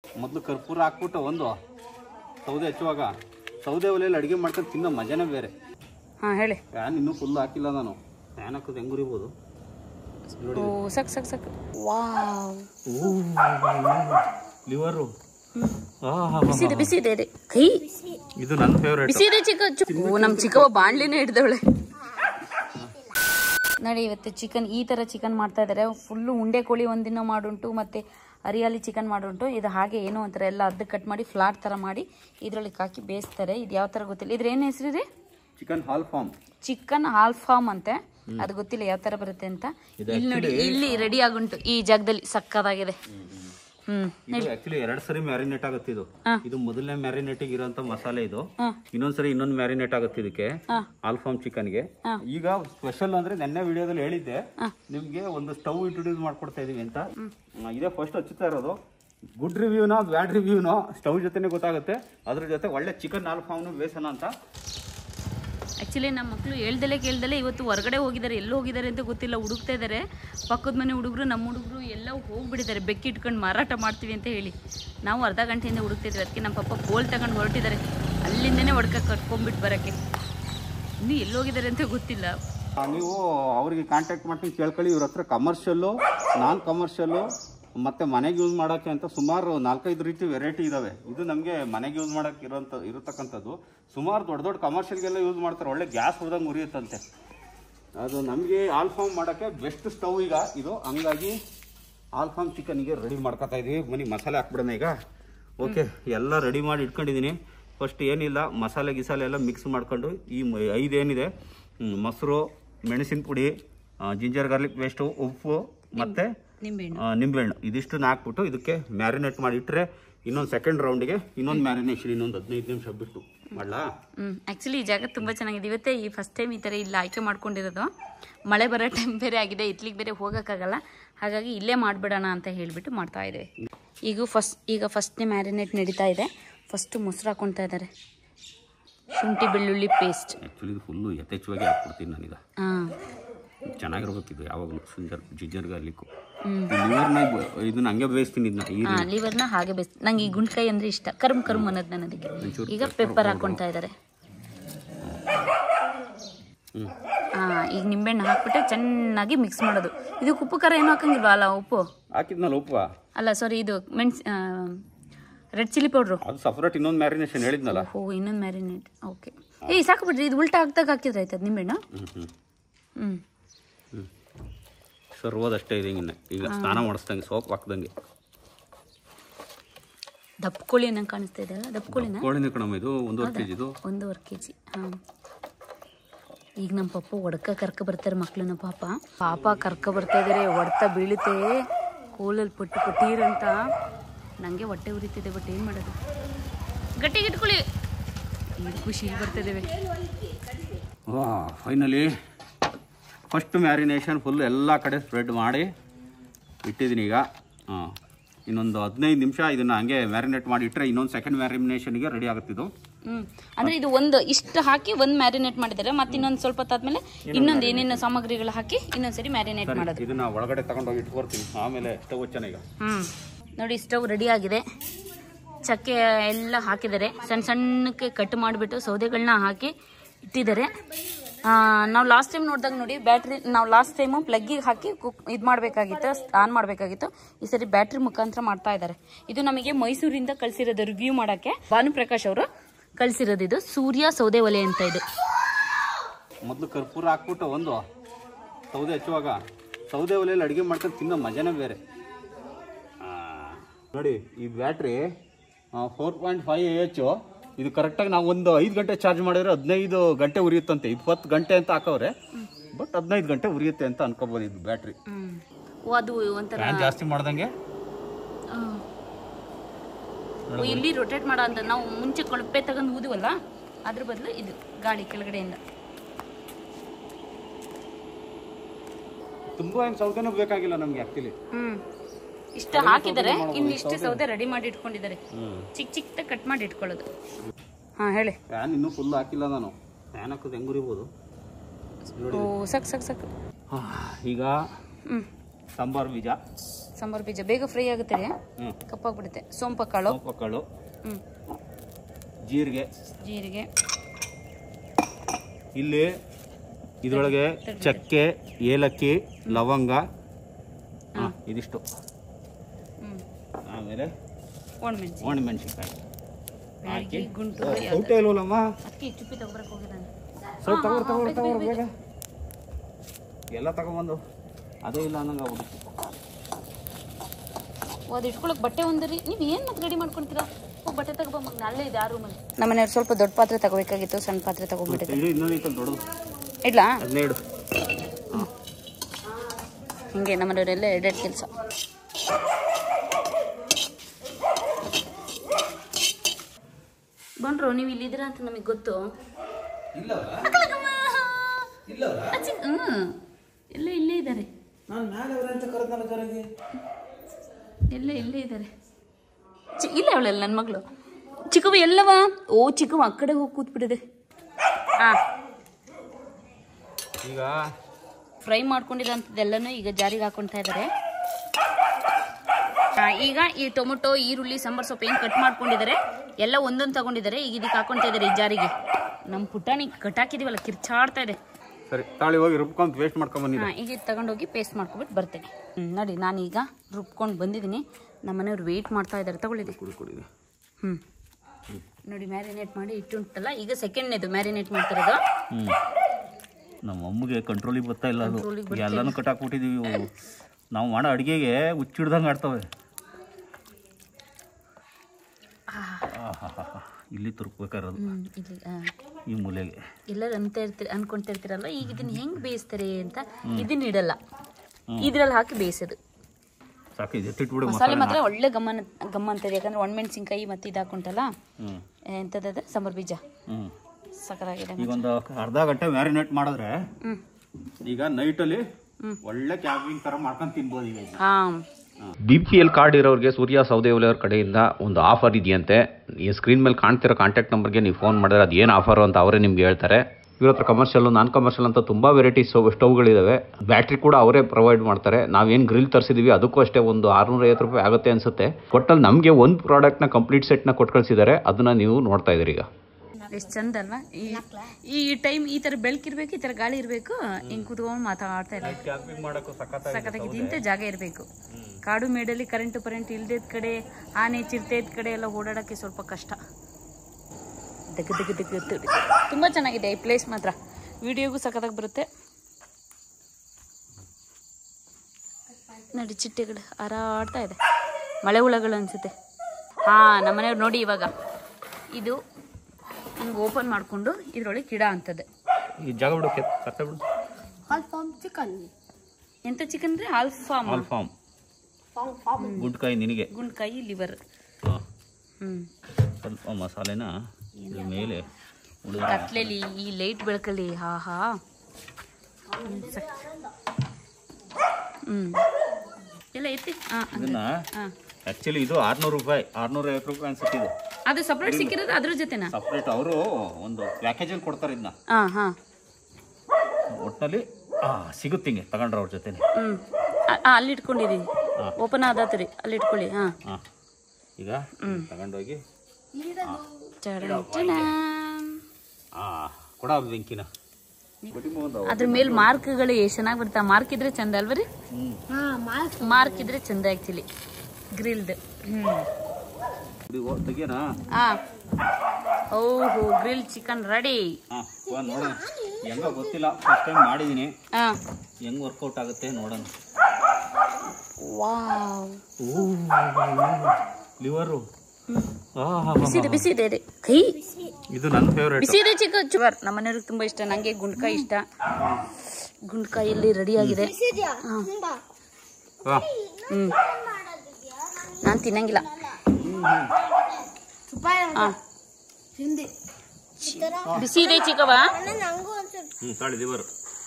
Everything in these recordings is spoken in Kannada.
ಮೊದಲು ಕರ್ಪೂರ ಹಾಕ್ಬಿಟ್ಟು ಒಂದು ಸೌದೆ ಹಚ್ಚುವಾಗ ಸೌದೆ ಒಲೆಯಲ್ಲಿ ಅಡುಗೆ ಮಾಡ್ಕೊಂಡು ತಿನ್ನೋ ಮಜಾನೇ ಬೇರೆ ಹಾಂ ಹೇಳಿ ಫ್ಯಾನ್ ಇನ್ನೂ ಫುಲ್ ಹಾಕಿಲ್ಲ ನಾನು ಫ್ಯಾನ್ ಹಾಕೋದು ಹೆಂಗ್ ಉರಿಬೋದು ಓ ಸಾಕು ಸಾಕು ಸಾಕು ವಾವ್ ಲಿವರು ಬಿಸಿ ಇದೆ ಬಿಸಿ ಇದೆ ಇದೆ ಕೈ ಇದು ನನ್ನ ಫೇವ್ರೇಟ್ ಬಿಸಿ ಇದೆ ಚಿಕ್ಕ ಚು- ಓ ನಮ್ಮ ಚಿಕ್ಕವ ಬಾಣ್ಲಿನೇ ಹಿಡ್ದವಳೆ ನೋಡಿ ಇವತ್ತು ಚಿಕನ್ ಈ ಥರ ಚಿಕನ್ ಮಾಡ್ತಾ ಇದ್ದಾರೆ ಫುಲ್ಲು ಉಂಡೆ ಕೋಳಿ ಒಂದಿನ ಮಾಡುಂಟು ಮತ್ತು ಅರಿಯಾಲಿ ಚಿಕನ್ ಮಾಡುಂಟು ಇದು ಹಾಗೆ ಏನೋ ಒಂಥರ ಎಲ್ಲ ಅರ್ಧ ಕಟ್ ಮಾಡಿ ಫ್ಲಾಟ್ ಥರ ಮಾಡಿ ಇದ್ರೊಳಗೆ ಹಾಕಿ ಬೇಯಿಸ್ತಾರೆ ಇದು ಯಾವ ಥರ ಗೊತ್ತಿಲ್ಲ ಇದ್ರ ಏನು ಹೆಸರು ರೀ ಚಿಕನ್ ಹಾಲ್ ಫಾರ್ಮ್ ಚಿಕನ್ ಹಾಲ್ಫಾಮ್ ಅಂತೆ ಅದು ಗೊತ್ತಿಲ್ಲ ಯಾವ ಥರ ಬರುತ್ತೆ ಅಂತ ಇಲ್ಲಿ ನೋಡಿ ಇಲ್ಲಿ ರೆಡಿ ಆಗುಂಟು ಈ ಜಾಗದಲ್ಲಿ ಸಕ್ಕದಾಗಿದೆ ಹ್ಮ್ ಇದು ಆಕ್ಚುಲಿ ಎರಡ್ ಸರಿ ಮ್ಯಾರಿನೇಟ್ ಆಗುತ್ತೆ ಇದು ಇದು ಮೊದಲನೇ ಮ್ಯಾರಿನೇಟಿಗೆ ಇರೋಂತ ಮಸಾಲೆ ಇದು ಇನ್ನೊಂದ್ಸರಿ ಇನ್ನೊಂದ್ ಮ್ಯಾರಿನೇಟ್ ಆಗುತ್ತೆ ಇದಕ್ಕೆ ಆಲ್ಫಾಮ್ ಚಿಕನ್ಗೆ ಈಗ ಸ್ಪೆಷಲ್ ಅಂದ್ರೆ ನೆನ್ನೆ ವಿಡಿಯೋದಲ್ಲಿ ಹೇಳಿದ್ದೆ ನಿಮ್ಗೆ ಒಂದು ಸ್ಟವ್ ಇಂಟ್ರೊಡ್ಯೂಸ್ ಮಾಡ್ಕೊಡ್ತಾ ಇದೀವಿ ಅಂತ ಆ, ಇದೇ ಫಸ್ಟ್ ಹಚ್ಚುತ್ತಾ ಇರೋದು ಗುಡ್ ರಿವ್ಯೂನೋ ಬ್ಯಾಡ್ ರಿವ್ಯೂನೋ ಸ್ಟವ್ ಜೊತೆನೆ ಗೊತ್ತಾಗುತ್ತೆ ಅದ್ರ ಜೊತೆ ಒಳ್ಳೆ ಚಿಕನ್ ಆಲ್ಫಾಮ್ನು ಬೇಸನ ಅಂತ ಆ್ಯಕ್ಚುಲಿ ನಮ್ಮ ಮಕ್ಕಳು ಹೇಳ್ದಲೇ ಕೇಳ್ದಲೇ ಇವತ್ತು ಹೊರಗಡೆ ಹೋಗಿದ್ದಾರೆ ಎಲ್ಲಿ ಹೋಗಿದ್ದಾರೆ ಅಂತ ಗೊತ್ತಿಲ್ಲ ಹುಡುಕ್ತಾ ಇದ್ದಾರೆ ಪಕ್ಕದ ಮನೆ ಹುಡುಗರು ನಮ್ಮ ಹುಡುಗರು ಎಲ್ಲ ಹೋಗ್ಬಿಟ್ಟಿದ್ದಾರೆ ಬೆಕ್ಕಿ ಇಟ್ಕೊಂಡು ಮಾರಾಟ ಮಾಡ್ತೀವಿ ಅಂತ ಹೇಳಿ ನಾವು ಅರ್ಧ ಗಂಟೆಯಿಂದ ಹುಡುಕ್ತಿದ್ವಿ ಅದಕ್ಕೆ ನಮ್ಮ ಪಪ್ಪ ಬೋಲ್ ತಗೊಂಡು ಹೊರಟಿದ್ದಾರೆ ಅಲ್ಲಿಂದನೇ ಹೊಡ್ಕ ಕರ್ಕೊಂಡ್ಬಿಟ್ಟು ಬರೋಕ್ಕೆ ಇನ್ನೂ ಎಲ್ಲಿ ಹೋಗಿದ್ದಾರೆ ಅಂತ ಗೊತ್ತಿಲ್ಲ ಆ, ನೀವು ಅವರಿಗೆ ಕಾಂಟ್ಯಾಕ್ಟ್ ಮಾಡ್ಕೊಂಡು ಕೇಳ್ಕೊಳ್ಳಿ ಇವ್ರ ಹತ್ರ ಕಮರ್ಷಿಯಲ್ಲು ನಾನ್ ಕಮರ್ಷಿಯಲ್ಲು ಮತ್ತೆ ಮನೆಗೆ ಯೂಸ್ ಮಾಡೋಕ್ಕೆ ಅಂತ ಸುಮಾರು ನಾಲ್ಕೈದು ರೀತಿ ವೆರೈಟಿ ಇದಾವೆ ಇದು ನಮಗೆ ಮನೆಗೆ ಯೂಸ್ ಮಾಡೋಕೆ ಇರೋಂಥ ಇರತಕ್ಕಂಥದ್ದು ಸುಮಾರು ದೊಡ್ಡ ದೊಡ್ಡ ಕಮರ್ಷಿಯಲ್ಗೆಲ್ಲ ಯೂಸ್ ಮಾಡ್ತಾರೆ ಒಳ್ಳೆ ಗ್ಯಾಸ್ ಹೊಡೆದಂಗೆ ಉರಿಯುತ್ತಂತೆ ಅದು ನಮಗೆ ಆಲ್ಫಾಮ್ ಮಾಡೋಕ್ಕೆ ಬೆಸ್ಟ್ ಸ್ಟವ್ ಈಗ ಇದು ಹಂಗಾಗಿ ಆಲ್ಫಾಮ್ ಚಿಕನ್ಗೆ ರೆಡಿ ಮಾಡ್ಕೊತಾ ಇದೀವಿ ಬನ್ನಿ ಮಸಾಲೆ ಹಾಕ್ಬಿಡೋಣ ಈಗ ಓಕೆ ಎಲ್ಲ ರೆಡಿ ಮಾಡಿ ಇಟ್ಕೊಂಡಿದ್ದೀನಿ ಫಸ್ಟ್ ಏನಿಲ್ಲ ಮಸಾಲೆ ಗಿಸಾಲೆ ಎಲ್ಲ ಮಿಕ್ಸ್ ಮಾಡ್ಕೊಂಡು ಈ ಮ- ಐದು ಏನಿದೆ ಹ್ಮ್, ಮೊಸರು ಮೆಣಸಿನ ಪುಡಿ ಜಿಂಜರ್ ಗಾರ್ಲಿಕ್ ಪೇಸ್ಟು ಉಪ್ಪು ಮತ್ತು ನಿಂಬೆಹಣ್ಣು ನಿಂಬೆಹಣ್ಣು ಇದಿಷ್ಟನ್ನ ಹಾಕ್ಬಿಟ್ಟು ಇದಕ್ಕೆ ಮ್ಯಾರಿನೇಟ್ ಮಾಡಿ ಇಟ್ಟರೆ ಇನ್ನೊಂದು ಸೆಕೆಂಡ್ ರೌಂಡಿಗೆ ಇನ್ನೊಂದು ಮ್ಯಾರಿನೇಷನ್ ಇನ್ನೊಂದು ಹದಿನೈದು ನಿಮಿಷ ಬಿಟ್ಟು ಮಾಡಲಾ ಹ್ಞೂ ಆ್ಯಕ್ಚುಲಿ ಈ ಜಾಗ ತುಂಬ ಚೆನ್ನಾಗಿದೆ ಇವತ್ತೇ ಈ ಫಸ್ಟ್ ಟೈಮ್ ಈ ಥರ ಇಲ್ಲಿ ಆಯ್ಕೆ ಮಾಡ್ಕೊಂಡಿರೋದು ಮಳೆ ಬರೋ ಟೈಮ್ ಬೇರೆ ಆಗಿದೆ ಇತ್ಲಿಗೆ ಬೇರೆ ಹೋಗೋಕ್ಕಾಗಲ್ಲ ಹಾಗಾಗಿ ಇಲ್ಲೇ ಮಾಡಿಬಿಡೋಣ ಅಂತ ಹೇಳಿಬಿಟ್ಟು ಮಾಡ್ತಾ ಇದ್ದೇವೆ ಈಗ ಫಸ್ಟ್ ಈಗ ಫಸ್ಟ್ನೇ ಮ್ಯಾರಿನೇಟ್ ನಡೀತಾ ಇದೆ ಫಸ್ಟು ಮೊಸರು ಹಾಕ್ಕೊಳ್ತಾ ಇದ್ದಾರೆ ಶುಂಠಿ ಬೆಳ್ಳುಳ್ಳಿ ಪೇಸ್ಟ್ ಆ್ಯಕ್ಚುಲಿ ಇದು ಫುಲ್ಲು ಯಥೇಚ್ಛವಾಗಿ ಹಾಕ್ಬಿಡ್ತೀನಿ ನಾನೀಗ ಹಾಂ ಚೆನ್ನಾಗಿರ್ಬೇಕು ಇದು ಯಾವಾಗಲೂ ಸುಂದರ್ ಜಿಂಜರ್ ಗಾರ್ಲಿಕ್ಕು ಹ್ಞೂ ಲಿವರ್ನ ಇದನ್ನ ಹಂಗೆ ಬೇಯಿಸ್ತೀನಿ ಇದನ್ನ ಈ ಹಾಂ ಲಿವರ್ನ ಹಾಗೆ ಬೇಸ್ ನಂಗೆ ಈ ಗುಂಡ್ಕಾಯಿ ಅಂದರೆ ಇಷ್ಟ ಕರ್ಮ್ ಕರ್ಮ್ ಅನ್ನೋದು ನಾನು ಅದಕ್ಕೆ ಈಗ ಪೆಪ್ಪರ್ ಹಾಕ್ಕೊಳ್ತಾ ಇದ್ದಾರೆ ಹ್ಞೂ ಹಾಂ ಈಗ ನಿಂಬೆಹಣ್ಣು ಹಾಕ್ಬಿಟ್ಟು ಚೆನ್ನಾಗಿ ಮಿಕ್ಸ್ ಮಾಡೋದು ಇದಕ್ಕೆ ಉಪ್ಪು ಖಾರ ಏನೂ ಹಾಕಂಗಿಲ್ವಾ ಅಲ್ಲ ಉಪ್ಪು ಹಾಕಿದ್ನಲ್ಲ ಉಪ್ಪು ಅಲ್ಲ ಸಾರಿ ಇದು ಮೆಣಸ್ ರೆಡ್ ಚಿಲ್ಲಿ ಪೌಡ್ರು ಅದು ಸಪ್ರೇಟ್ ಇನ್ನೊಂದು ಮ್ಯಾರಿನೇಷನ್ ಹೇಳಿದ್ನಲ್ಲ ಓ ಇನ್ನೊಂದು ಮ್ಯಾರಿನೇಟ್ ಓಕೆ ಏಯ್ ಸಾಕು ಬಿಡ್ರಿ ಇದು ಉಲ್ಟಾ ಹಾಕ್ದಾಗ ಹಾಕಿದ್ರೆ ಆಯ್ತದ ನಿಂಬೆಹಣ್ಣು ಹ್ಞೂ ಹ್ಞೂ ಹ್ಞೂ ಸರ್ವೋದಷ್ಟೇ ಇದೆ ಇನ್ನು ಈಗ ಸ್ನಾನ ಮಾಡಿಸ್ದಂಗೆ ಸೋಪ್ ಹಾಕ್ದಂಗೆ ದಪ್ಪ ಕೋಳಿ ನಂಗೆ ಕಾಣಿಸ್ತಾ ಇದೆ ಅಲ್ಲ ದಪ್ಪ ಕೋಳಿನ ಕೋಳಿನ ಕಣಮ್ಮ ಇದು ಒಂದೂವರೆ ಕೆ ಜಿದು ಒಂದೂವರೆ ಕೆ ಜಿ ಹಾಂ ಈಗ ನಮ್ಮ ಪಪ್ಪ ಒಡ್ಕ ಕರ್ಕ ಬರ್ತಾರೆ ಮಕ್ಳನ್ನ ಪಾಪ ಪಾಪ ಕರ್ಕ ಬರ್ತಾ ಇದಾರೆ ಹೊಡ್ತಾ ಬೀಳುತ್ತೆ ಕೋಲಲ್ಲಿ ಪಟ್ಟು ಪಟ್ಟೀರಂತ ನನಗೆ ಹೊಟ್ಟೆ ಉರಿತಿದೆ ಬಟ್ ಏನು ಮಾಡೋದು ಗಟ್ಟಿಗೆ ಇಟ್ಕೊಳ್ಳಿ ಇದು ಖುಷಿ ಬರ್ತಿದ್ದೇವೆ ವಾ ಫೈನಲಿ ಫಸ್ಟ್ ಮ್ಯಾರಿನೇಷನ್ ಫುಲ್ ಎಲ್ಲ ಕಡೆ ಸ್ಪ್ರೆಡ್ ಮಾಡಿ ಇಟ್ಟಿದ್ದೀನಿ ಈಗ ಹಾಂ ಇನ್ನೊಂದು ಹದಿನೈದು ನಿಮಿಷ ಇದನ್ನು ಹಂಗೆ ಮ್ಯಾರಿನೇಟ್ ಮಾಡಿ ಇಟ್ಟರೆ ಇನ್ನೊಂದು ಸೆಕೆಂಡ್ ಮ್ಯಾರಿನೇಷನ್ಗೆ ರೆಡಿ ಆಗುತ್ತಿದ್ದು ಹ್ಮ್ ಅಂದ್ರೆ ಇದು ಒಂದು ಇಷ್ಟು ಹಾಕಿ ಒಂದು ಮ್ಯಾರಿನೇಟ್ ಮಾಡಿದ್ದಾರೆ ಮತ್ತೆ ಇನ್ನೊಂದು ಸ್ವಲ್ಪ ಹೊತ್ತಾದ್ಮೇಲೆ ಇನ್ನೊಂದು ಏನೇನು ಸಾಮಗ್ರಿಗಳು ಹಾಕಿ ಇನ್ನೊಂದ್ಸರಿ ಮ್ಯಾರಿನೇಟ್ ಮಾಡೋದು ಇದನ್ನ ಒಳಗಡೆ ತಗೊಂಡೋಗಿ ಇಟ್ಕೊಡ್ತೀನಿ ಆಮೇಲೆ ಸ್ಟವ್ ಹಚ್ಚನ ಈಗ ಹ್ಮ್ ನೋಡಿ ಸ್ಟವ್ ರೆಡಿ ಆಗಿದೆ ಚಕ್ಕೆ ಎಲ್ಲ ಹಾಕಿದ್ದಾರೆ ಸಣ್ಣ ಸಣ್ಣಕ್ಕೆ ಕಟ್ ಮಾಡಿಬಿಟ್ಟು ಸೌದೆಗಳನ್ನ ಹಾಕಿ ಇಟ್ಟಿದ್ದಾರೆ ನಾವು ಲಾಸ್ಟ್ ಟೈಮ್ ನೋಡಿದಾಗ ನೋಡಿ ಬ್ಯಾಟ್ರಿ ನಾವು ಲಾಸ್ಟ್ ಟೈಮು ಪ್ಲಗ್ಗಿಗೆ ಹಾಕಿ ಕುಕ್ ಇದು ಮಾಡಬೇಕಾಗಿತ್ತು ಆನ್ ಮಾಡಬೇಕಾಗಿತ್ತು ಈ ಸರಿ ಬ್ಯಾಟ್ರಿ ಮುಖಾಂತರ ಮಾಡ್ತಾ ಇದ್ದಾರೆ ಇದು ನಮಗೆ ಮೈಸೂರಿಂದ ಕಳಿಸಿರೋದು ರಿವ್ಯೂ ಮಾಡೋಕ್ಕೆ ಭಾನುಪ್ರಕಾಶ್ ಅವರು ಕಳಿಸಿರೋದು ಇದು ಸೂರ್ಯ ಸೌದೆ ಒಲೆ ಅಂತ ಇದು ಮೊದಲು ಕರ್ಪೂರ ಹಾಕ್ಬಿಟ್ಟು ಒಂದು ಸೌದೆ ಹಚ್ಚುವಾಗ ಸೌದೆ ಒಲೆಯಲ್ಲಿ ಅಡುಗೆ ಮಾಡ್ಕೊಂಡು ತಿನ್ನೋ ಮಜಾನೇ ಬೇರೆ ಆ, ನೋಡಿ ಈ battery four point five H ಇದು ಕರೆಕ್ಟಾಗಿ ನಾವು ಒಂದು ಐದು ಗಂಟೆ ಚಾರ್ಜ್ ಮಾಡಿದ್ರೆ ಹದಿನೈದು ಗಂಟೆ ಉರಿಯುತ್ತಂತೆ ಇಪ್ಪತ್ತು ಗಂಟೆ ಅಂತ ಹಾಕವ್ರೆ ಬಟ್ ಹದಿನೈದು ಗಂಟೆ ಉರಿಯುತ್ತೆ ಅಂತ ಅನ್ಕೋಬೋದು ಇದು ಬ್ಯಾಟ್ರಿ ಓ ಅದು ಒಂಥರ ಫ್ಯಾನ್ ಜಾಸ್ತಿ ಮಾಡ್ದಂಗೆ ಆ. ಓ, ಇಲ್ಲಿ ರೊಟೇಟ್ ಮಾಡೋ ಅಂತ ನಾವು ಮುಂಚೆ ಕೊಳಪೆ ತಗೊಂಡು ಊದುವಲ್ಲ ಅದ್ರ ಬದಲು ಇದು ಗಾಳಿ ಕೆಳಗಡೆಯಿಂದ ತುಂಬ ಏನು ಸೌದೆನೂ ಬೇಕಾಗಿಲ್ಲ ನಮಗೆ ಆ್ಯಕ್ಚುಲಿ ಹ್ಮ್ ಇಷ್ಟ ಹಾಕಿದ್ದಾರೆ ಇನ್ನು ಇಷ್ಟೇ ಸೌದೆ ರೆಡಿ ಮಾಡಿ ಇಟ್ಕೊಂಡಿದ್ದಾರೆ ಹ್ಞೂ ಚಿಕ್ಕ ಚಿಕ್ಕ ಕಟ್ ಮಾಡಿ ಇಟ್ಕೊಳ್ಳೋದು ಹಾ ಹೇಳಿ ಫ್ಯಾನ್ ಇನ್ನೂ ಫುಲ್ ಹಾಕಿಲ್ಲ ನಾನು ಫ್ಯಾನ್ ಹಾಕೋದು ಹೆಂಗೆ ಉರಿಬೋದು ಓ ಸಾಕು ಸಾಕು ಸಾಕು ಈಗ ಹ್ಮ್ ಸಾಂಬಾರು ಬೀಜ ಸಾಂಬಾರು ಬೀಜ ಬೇಗ ಫ್ರೈ ಆಗುತ್ತೆ ರೀ ಹ್ಞೂ ಕಪ್ಪಾಗ್ಬಿಡುತ್ತೆ ಸೋಂಪು ಕಾಳು ಕಾಳು ಹ್ಞೂ ಜೀರಿಗೆ ಜೀರಿಗೆ ಇಲ್ಲಿ ಇದರೊಳಗೆ ಚಕ್ಕೆ ಏಲಕ್ಕಿ ಲವಂಗ ಹಾ, ಇದಿಷ್ಟು ಹ್ಞೂ ಆಮೇಲೆ ಒಣಮೆಣಸಿ ಒಣಮೆಣಸಿನ್ಕಾಯಿ ಬ್ಯಾಡಿಗೆ ಗುಂಟು ಔಟ ಇಲ್ವಲ್ಲಮ್ಮ ಅದಕ್ಕೆ ಚುಪ್ಪಿ ತಗೊಬರಕ್ಕೆ ಹೋಗಿದ್ದಾನೆ ಸ್ವಲ್ಪ ತಗೋರ್ ತಗೋರ್ ತಗೋರ್ ಬೇಗ ಎಲ್ಲ ತಗೊಂಬಂದು ಅದೇ ಇಲ್ಲ ಅನ್ನಂಗೆ ಆಗ್ಬಿಟ್ಟು ಓ, ಅದು ಇಟ್ಕೊಳಕ್ ಬಟ್ಟೆ ಒಂದ್ರಿ ನೀವು ಏನು ಮತ್ತೆ ರೆಡಿ ಮಾಡ್ಕೊಂತೀರಾ ಹೋಗಿ ಬಟ್ಟೆ ತಗೊಬ ಮಗ ಅಲ್ಲೇ ಇದೆ ಆ ರೂಮಲ್ಲಿ ನಮ್ಮ ಮನೆಯವ್ರು ಸ್ವಲ್ಪ ದೊಡ್ಡ ಪಾತ್ರೆ ತಗೋಬೇಕಾಗಿತ್ತು ಸಣ್ಣ ಪಾತ್ರೆ ತಗೊಂಡ್ಬಿಟ್ಟಿದೆ ಇಡೀ ಇನ್ನೊಂದು ಐತಲ್ಲ ದೊಡ್ಡದು ಇಡ್ಲಾ ಹದಿನೇಳು ಹಿಂಗೆ ನಮ್ಮ ಮನೆಯವರೆಲ್ಲ ಎರಡೆರಡು ಕೆಲಸ ಬಂದ್ರು ನೀವು ಇಲ್ಲಿದ್ದೀರಾ ಅಂತ ನಮಗೆ ಗೊತ್ತು ಅಚ್ಚಿ, ಹ್ಮ್. ಎಲ್ಲ ಇಲ್ಲೇ ಇದ್ದಾರೆ ಎಲ್ಲ ಇಲ್ಲೇ ಇದ್ದಾರೆ ಚಿ- ಇಲ್ಲ ಅವಳಲ್ಲ ನನ್ನ ಮಗಳು ಚಿಕ್ಕವ ಎಲ್ಲವ ಓ ಚಿಕ್ಕವ ಆ ಕಡೆ ಹೋಗಿ ಕೂತ್ಬಿಟ್ಟಿದೆ ಹಾ ಈಗ ಫ್ರೈ ಮಾಡ್ಕೊಂಡಿರೋಂಥದ್ದೆಲ್ಲನೂ ಈಗ ಜಾರಿಗೆ ಹಾಕೊಳ್ತಾ ಇದ್ದಾರೆ ಆ, ಈಗ ಈ ಟೊಮೊಟೊ ಈರುಳ್ಳಿ ಸಾಂಬಾರ್ ಸೊಪ್ಪು ಏನು ಕಟ್ ಮಾಡ್ಕೊಂಡಿದ್ದಾರೆ ಎಲ್ಲ ಒಂದೊಂದು ತಗೊಂಡಿದ್ದಾರೆ ಈಗ ಇದಕ್ಕೆ ಹಾಕೊಳ್ತಾ ಇದ್ದಾರೆ ಈ ಜಾರಿಗೆ ನಮ್ಮ ಪುಟಾಣಿ ಕಟ್ಟಾಕಿದೀವಲ್ಲ ಕಿರ್ಚಾಡ್ತಾ ಇದೆ ಸರಿ ತಾಳಿ ಹೋಗಿ ರುಬ್ಕೊಂತ ವೇಸ್ಟ್ ಮಾಡ್ಕೊಂಬಂದಿದ್ದೆ ಹಾಂ ಈಗ ಇದು ತಗೊಂಡೋಗಿ ಪೇಸ್ಟ್ ಮಾಡ್ಕೊಬಿಟ್ಟು ಬರ್ತೇನೆ ಹ್ಞೂ ನೋಡಿ ನಾನೀಗ ರುಬ್ಕೊಂಡು ಬಂದಿದ್ದೀನಿ ನಮ್ಮ ಮನೆಯವ್ರು ವೆಯ್ಟ್ ಮಾಡ್ತಾ ಇದ್ದಾರೆ ತಗೊಳ್ಳಿದೆ ಕುಡಿ ಕುಡಿದೆ ಹ್ಞೂ ನೋಡಿ ಮ್ಯಾರಿನೇಟ್ ಮಾಡಿ ಇಟ್ಟುಂಟಲ್ಲ ಈಗ ಸೆಕೆಂಡ್ನೇದು ಮ್ಯಾರಿನೇಟ್ ಮಾಡ್ತಿರೋದು ಹ್ಞೂ ನಮ್ಮ ಅಮ್ಮಗೆ ಕಂಟ್ರೋಲಿಗೆ ಬರ್ತಾ ಇಲ್ಲ ಅದು Control ಗೆ ಎಲ್ಲನೂ ಕಟ್ಟಾಕ್ಬಿಟ್ಟಿದ್ದೀವಿ ಇವು ನಾವು ಮಾಡೋ ಅಡುಗೆಗೆ ಹುಚ್ಚಿಡ್ದಂಗೆ ಆಡ್ತವೆ ಆಹಾಹಾಹಾ. ಇಲ್ಲಿ ತುರ್ಕ್ಬೇಕಾರದು ಹ್ಞೂ ಇಲ್ಲಿ ಹಾಂ ಈ ಮೂಲೆಗೆ ಎಲ್ಲರೂ ಅಂತ ಇರ್ತೀರಿ ಅನ್ಕೊಂತ ಇರ್ತೀರಲ್ಲ ಈಗ ಇದನ್ನ ಹೆಂಗ್ ಬೇಯಿಸ್ತಾರೆ ಅಂತ ಇದನ್ನ ಇಡಲ್ಲ ಇದ್ರಲ್ಲಿ ಹಾಕಿ ಬೇಯಿಸೋದು ಸಾಕು ಇದು ಎತ್ತಿಟ್ಬಿಡು ಮಸಾಲೆ ಮಾತ್ರ ಒಳ್ಳೆ ಗಮ್ಮನ ಗಮ್ಮ ಅಂತದೆ ಯಾಕಂದ್ರೆ ಒಣಮೆಣಸಿನ್ಕಾಯಿ ಮತ್ತೆ ಇದು ಹಾಕೊಂಟಲ್ಲ ಹ್ಞೂ ಎಂಥದ್ದು ಸಾಂಬಾರ್ ಬೀಜ ಹ್ಞೂ ಸಕ್ಕರಾಗಿದೆ ಈಗ ಒಂದು ಅರ್ಧ ಗಂಟೆ ಮ್ಯಾರಿನೇಟ್ ಮಾಡಿದ್ರೆ ಹ್ಞೂ ಈಗ ನೈಟಲ್ಲಿ ಒಳ್ಳೆ ಕ್ಯಾಬಿಂಗ್ ಥರ ಮಾಡ್ಕೊಂಡು ತಿನ್ಬೋದು ಈಗ ಇದನ್ನ. ಹಾಂ ಬಿ ಪಿ ಎಲ್ ಕಾರ್ಡ್ ಇರೋರಿಗೆ ಸೂರ್ಯ ಸೌದೆ ಒಲೆಯವ್ರ ಕಡೆಯಿಂದ ಒಂದು ಆಫರ್ ಇದೆಯಂತೆ ಈ ಸ್ಕ್ರೀನ್ ಮೇಲೆ ಕಾಣ್ತಿರೋ ಕಾಂಟ್ಯಾಕ್ಟ್ ನಂಬರ್ಗೆ ನೀವು ಫೋನ್ ಮಾಡಿದ್ರೆ ಅದು ಏನು ಆಫರು ಅಂತ ಅವರೇ ನಿಮ್ಗೆ ಹೇಳ್ತಾರೆ ಇವ್ರ ಹತ್ರ ಕಮರ್ಷಿಯಲ್ ನಾನ್ ಕಮರ್ಷಿಯಲ್ ಅಂತ ತುಂಬ ವೆರೈಟಿ ಸ್ಟವ್ ಸ್ಟವ್ಗಳಿದ್ದಾವೆ ಬ್ಯಾಟ್ರಿ ಕೂಡ ಅವರೇ ಪ್ರೊವೈಡ್ ಮಾಡ್ತಾರೆ ನಾವೇನು ಗ್ರಿಲ್ ತರಿಸಿದೀವಿ ಅದಕ್ಕೂ ಅಷ್ಟೇ ಒಂದು ಆರುನೂರ ಐವತ್ತು ರೂಪಾಯಿ ಆಗುತ್ತೆ ಅನ್ಸುತ್ತೆ ಒಟ್ಟಲ್ಲಿ ನಮಗೆ ಒಂದು ಪ್ರಾಡಕ್ಟ್ನ ಕಂಪ್ಲೀಟ್ ಸೆಟ್ನ ಕೊಟ್ಟು ಕಳಿಸಿದ್ದಾರೆ ಅದನ್ನ ನೀವು ನೋಡ್ತಾ ಇದ್ದೀರಿ ಈಗ ಎಷ್ಟು ಚಂದ ಅಲ್ವಾ ಈ ಈ ಟೈಮ್ ಈ ಥರ ಬೆಳಕಿರ್ಬೇಕು ಈ ಥರ ಗಾಳಿ ಇರಬೇಕು ಹಿಂಗೆ ಕೂತ್ಕೊಂಡು ಮಾತಾಡ್ತಾ ಇರ್ಬೇಕು ಕ್ಯಾಬಿಂಗ್ ಮಾಡೋಕ್ಕೂ ಸಖತ್ ಸಖತ್ತಾಗಿದೆ ಇಂಥ ಜಾಗ ಇರಬೇಕು ಕಾಡು ಮೇಡಲ್ಲಿ ಕರೆಂಟ್ ಪರೆಂಟ್ ಇಲ್ದೇದ ಕಡೆ ಆನೆ ಚಿರತೆದ ಕಡೆ ಎಲ್ಲ ಓಡಾಡೋಕ್ಕೆ ಸ್ವಲ್ಪ ಕಷ್ಟ ದಗ ದಗ ದಗ ದಗ. ತುಂಬ ಚೆನ್ನಾಗಿದೆ ಈ ಪ್ಲೇಸ್ ಮಾತ್ರ ವಿಡಿಯೋಗೂ ಸಖತ್ತಾಗಿ ಬರುತ್ತೆ ನೋಡಿ ಚಿಟ್ಟೆಗಳು ಹಾರಾಡ್ತಾ ಇದೆ ಮಳೆ ಹುಳಗಳು ಅನ್ಸುತ್ತೆ ಹಾಂ ನಮ್ಮನೆಯವ್ರು ನೋಡಿ ಇವಾಗ ಇದು ಹಿಂಗೆ ಓಪನ್ ಮಾಡಿಕೊಂಡು ಇದ್ರೊಳಗೆ ಗಿಡ ಅಂತದೆ ಈ ಜಾಗ ಬಿಡೋಕೆ ಸತ್ತ ಬಿಡು ಎಂಥ ಚಿಕನ್ ರೀ ಆಲ್ಫಾಮ್ ಆಲ್ ಫಾರ್ಮ್ ಗುಡ್ಕಾಯಿ ನಿನಗೆ ಗುಂಡ್ಕಾಯಿ ಲಿವರ್ ಹಾಂ ಹ್ಞೂ ಸ್ವಲ್ಪ ಮಸಾಲೆನ ಇದ್ರ ಮೇಲೆ ಉಳಿದ ಕತ್ಲೆಲಿ ಈ ಲೈಟ್ ಬೆಳಕಲ್ಲಿ ಹಾ ಹಾ ಹ್ಮ್, ಸಕ್- ಹ್ಮ್ ಎಲ್ಲ ಐತಿ ಹಾ ಇದನ್ನ ಹಾ ಆ್ಯಕ್ಚುಲಿ ಇದು ಆರ್ನೂರು ರೂಪಾಯಿ ಆರ್ನೂರ ಐವತ್ತು ರೂಪಾಯಿ ಅನ್ಸುತ್ತೆ ಇದು ಅದು ಸಪ್ರೇಟ್ ಸಿಕ್ಕಿರೋದು ಅದ್ರ ಜೊತೆನಾ ಸಪ್ರೇಟ್ ಅವರು ಒಂದು ಪ್ಯಾಕೇಜಲ್ಲಿ ಕೊಡ್ತಾರೆ ಇದನ್ನ ಹಾ ಹಾ ಒಟ್ಟಿನಲ್ಲಿ ಸಿಗುತ್ತೆ ಹಿಂಗೆ ತಗೊಂಡ್ರೆ ಅವ್ರ ಜೊತೆನೆ ಹ್ಮ್ ಆ- ಆ, ಅಲ್ಲಿ ಇಟ್ಕೊಂಡಿದೀನಿ ಓಪನ್ ಆದಾತ್ರಿ ಅಲ್ಲಿ ಇಟ್ಕೊಳ್ಳಿ ಹಾ ಹಾಂ ಈಗ ತಗೊಂಡೋಗಿ ಚಡ ಚಡ. ಹಾಂ ಕೊಡ ಬೆಂಕಿನ ಬಡಿ ಮಗಂದು ಅದ್ರ ಮೇಲೆ ಮಾರ್ಕ್ಗಳು ಎಷ್ಟು ಚೆನ್ನಾಗಿ ಬರ್ತಾವ ಮಾರ್ಕ್ ಇದ್ರೆ ಚಂದ ಅಲ್ವರಿ ಮಾರ್ಕ್ ಇದ್ರೆ ಚಂದ ಆಕ್ಚುಲಿ ಗ್ರಿಲ್ಡ್ ಹ್ಮ್ ಬಡಿ ಓ ತೆಗಿಯೋಣ ಹಾ ಓಹೋ ಗ್ರಿಲ್ ಚಿಕನ್ ರೆಡಿ ಹಾಂ ನೋಡೋಣ ಹೆಂಗ ಗೊತ್ತಿಲ್ಲ ಫಸ್ಟ್ ಟೈಮ್ ಮಾಡಿದ್ದೀನಿ ಹಾ ಹೆಂಗ್ ವರ್ಕೌಟ್ ಆಗುತ್ತೆ ನೋಡೋಣ ವಾವ್ ಲಿವರು ಬಿಸಿ ಇದೆ ಬಿಸಿ ಇದೆ ಇದೆ ಕೈ ಇದು ನನ್ನ ಫೇವ್ರೇಟ್ ಬಿಸಿ ಇದೆ ಚಿಕ್ಕ ಚುವರ್ ನಮ್ಮ ಮನೆಯವ್ರಿಗೆ ತುಂಬಾ ಇಷ್ಟ ನಂಗೆ ಗುಂಡ್ಕಾಯಿ ಇಷ್ಟ ಗುಂಡ್ಕಾಯಿ ಇಲ್ಲಿ ರೆಡಿ ಆಗಿದೆ ಹಾ. ಹ್ಮ್ ನಾನು ತಿನ್ನಂಗಿಲ್ಲ ಹಾ. ಬಿಸಿ ಇದೆ ಚಿಕ್ಕವ ಹ್ಞೂ ತಾಳಿ ಲಿವರ್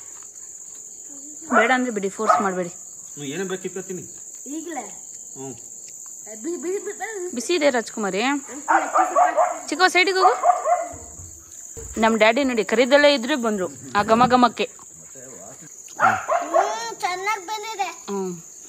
ಬೇಡ ಅಂದ್ರೆ ಬಿಡಿ ಫೋರ್ಸ್ ಮಾಡಬೇಡಿ ಹ್ಞೂ ಏನೇ ಬೇಕಿತ್ತು ತಿನ್ನಿ ಹ್ಞೂ ಬಿಸಿ ಇದೆ ರಾಜ್ಕುಮಾರಿ ಚಿಕ್ಕವ ಸೈಡಿಗೆ ಹೋಗು ನಮ್ಮ ಡ್ಯಾಡಿ ನೋಡಿ ಕರಿದಲ್ಲೇ ಇದ್ರೆ ಬಂದ್ರು ಆ ಘಮ ಘಮಕ್ಕೆ ಚೆನ್ನಾಗಿ ಬಂದಿದೆ ಹ್ಮ್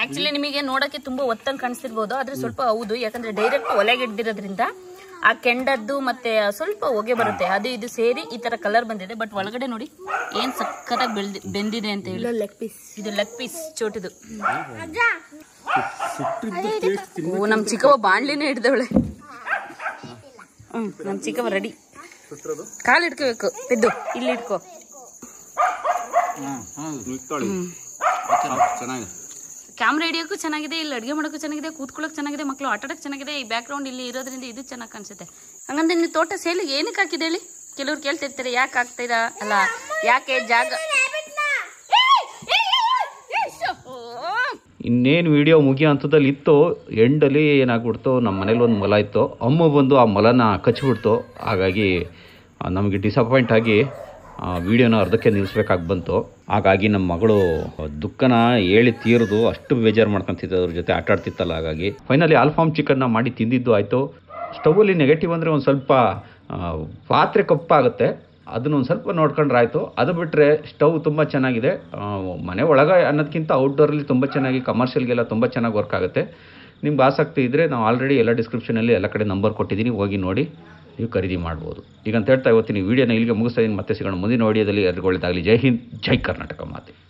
ಆಕ್ಚುಲಿ ನಿಮಗೆ ನೋಡಕ್ಕೆ ತುಂಬಾ ಒತ್ತಂಗ್ ಕಾಣಿಸ್ತಿರ್ಬೋದು ಆದ್ರೆ ಸ್ವಲ್ಪ ಹೌದು ಯಾಕಂದ್ರೆ ಡೈರೆಕ್ಟ್ ಒಲೆಗೆ ಹಿಡ್ದಿರೋದ್ರಿಂದ ಆ ಕೆಂಡದ್ದು ಮತ್ತೆ ಆ ಸ್ವಲ್ಪ ಹೊಗೆ ಬರುತ್ತೆ ಅದು ಇದು ಸೇರಿ ಈ ತರ ಕಲರ್ ಬಂದಿದೆ ಬಟ್ ಒಳಗಡೆ ನೋಡಿ ಏನ್ ಸಕ್ಕತ್ತಾಗಿ ಬೆಳ್ದಿ ಬೆಂದಿದೆ ಅಂತ ಹೇಳಿ ಲೆಗ್ ಪೀಸ್ ಇದು ಲೆಗ್ ಪೀಸ್ ಚೋಟಿದು ಓ ನಮ್ ಚಿಕ್ಕವ ಬಾಣ್ಲಿನೇ ಹಿಡ್ದವಳೆ ಹ್ಮ್ ನಮ್ ಚಿಕ್ಕವ ರೆಡಿ ಕಾಲು ಇಟ್ಕೋಬೇಕು ಬಿದ್ದು ಇಲ್ಲಿ ಇಟ್ಕೋ ಇಟ್ಕೊಳ್ಳಿ ಚೆನ್ನಾಗಿದೆ ಕ್ಯಾಮ್ರಾ ಹಿಡಿಯೋಕ್ಕೂ ಚೆನ್ನಾಗಿದೆ ಇಲ್ಲಿ ಅಡುಗೆ ಮಾಡೋಕ್ಕೂ ಚೆನ್ನಾಗಿದೆ ಕೂತ್ಕೊಳ್ಳೋಕೆ ಚೆನ್ನಾಗಿದೆ ಮಕ್ಕಳು ಆಟ ಆಡೋಕೆ ಚೆನ್ನಾಗಿದೆ ಈ ಬ್ಯಾಕ್ ಗ್ರೌಂಡ್ ಇಲ್ಲಿ ಇರೋದ್ರಿಂದ ಇದು ಚೆನ್ನಾಗಿ ಕಾಣಿಸುತ್ತೆ ಹಂಗಂದ್ರೆ ನೀವು ತೋಟ ಸೇಲಿಗೆ ಏನಕ್ಕೆ ಹಾಕಿದೆ ಹೇಳಿ ಕೆಲವ್ರು ಕೇಳ್ತಿರ್ತಾರೆ ಯಾಕೆ ಹಾಕ್ತೀರಾ ಅಲ್ಲ ಯಾಕೆ ಜಾಗ ಇನ್ನೇನು ವಿಡಿಯೋ ಮುಗಿಯೋ ಹಂತದಲ್ಲಿ ಇತ್ತು ಎಂಡಲ್ಲಿ ಏನಾಗ್ಬಿಡ್ತು ನಮ್ಮ ಮನೇಲಿ ಒಂದು ಮೊಲ ಇತ್ತು ಅಮ್ಮ ಬಂದು ಆ ಮೊಲನ ಕಚ್ಚಿಬಿಡ್ತು ಹಾಗಾಗಿ ಆ, ನಮಗೆ ಡಿಸಪಾಯಿಂಟ್ ಆಗಿ ವಿಡಿಯೋನ ಅರ್ಧಕ್ಕೆ ನಿಲ್ಲಿಸ್ಬೇಕಾಗಿ ಬಂತು ಹಾಗಾಗಿ ನಮ್ಮ ಮಗಳು ದುಃಖನ ಹೇಳಿ ತೀರ್ದು ಅಷ್ಟು ಬೇಜಾರು ಮಾಡ್ಕೊಂತಿದ್ದೆ ಅದ್ರ ಜೊತೆ ಆಟ ಆಡ್ತಿತ್ತಲ್ಲ ಹಾಗಾಗಿ ಫೈನಲಿ ಆಲ್ಫಾಮ್ ಚಿಕನ್ನ ಮಾಡಿ ತಿಂದಿದ್ದು ಆಯಿತು ಸ್ಟವಲ್ಲಿ ನೆಗೆಟಿವ್ ಅಂದರೆ ಒಂದು ಸ್ವಲ್ಪ ಆ, ಪಾತ್ರೆ ಕಪ್ಪಾಗುತ್ತೆ ಅದನ್ನ ಒಂದು ಸ್ವಲ್ಪ ನೋಡ್ಕೊಂಡ್ರೆ ಆಯಿತು ಅದು ಬಿಟ್ಟರೆ ಸ್ಟವ್ ತುಂಬ ಚೆನ್ನಾಗಿದೆ ಆ, ಮನೆ ಒಳಗೆ ಅನ್ನೋದಕ್ಕಿಂತ ಔಟ್ಡೋರಲ್ಲಿ ತುಂಬ ಚೆನ್ನಾಗಿ ಕಮರ್ಷಿಯಲ್ಗೆಲ್ಲ ತುಂಬ ಚೆನ್ನಾಗಿ ವರ್ಕ್ ಆಗುತ್ತೆ ನಿಮ್ಗೆ ಆಸಕ್ತಿ ಇದ್ದರೆ ನಾವು ಆಲ್ರೆಡಿ ಎಲ್ಲ ಡಿಸ್ಕ್ರಿಪ್ಷನಲ್ಲಿ ಎಲ್ಲ ಕಡೆ ನಂಬರ್ ಕೊಟ್ಟಿದ್ದೀನಿ ಹೋಗಿ ನೋಡಿ ನೀವು ಖರೀದಿ ಮಾಡ್ಬೋದು ಈಗ ಅಂತ ಹೇಳ್ತಾ ಇವತ್ತಿನ ಈ ವಿಡಿಯೋನ ಇಲ್ಲಿಗೆ ಮುಗಿಸ್ತಾ ಇದ್ದೀನಿ ಮತ್ತೆ ಸಿಗೋಣ ಮುಂದಿನ ವಿಡಿಯೋದಲ್ಲಿ ಎಲ್ರಿಗೂ ಒಳ್ಳೆದಾಗಲಿ ಜೈ ಹಿಂದ್ ಜೈ ಕರ್ನಾಟಕ ಮಾತೆ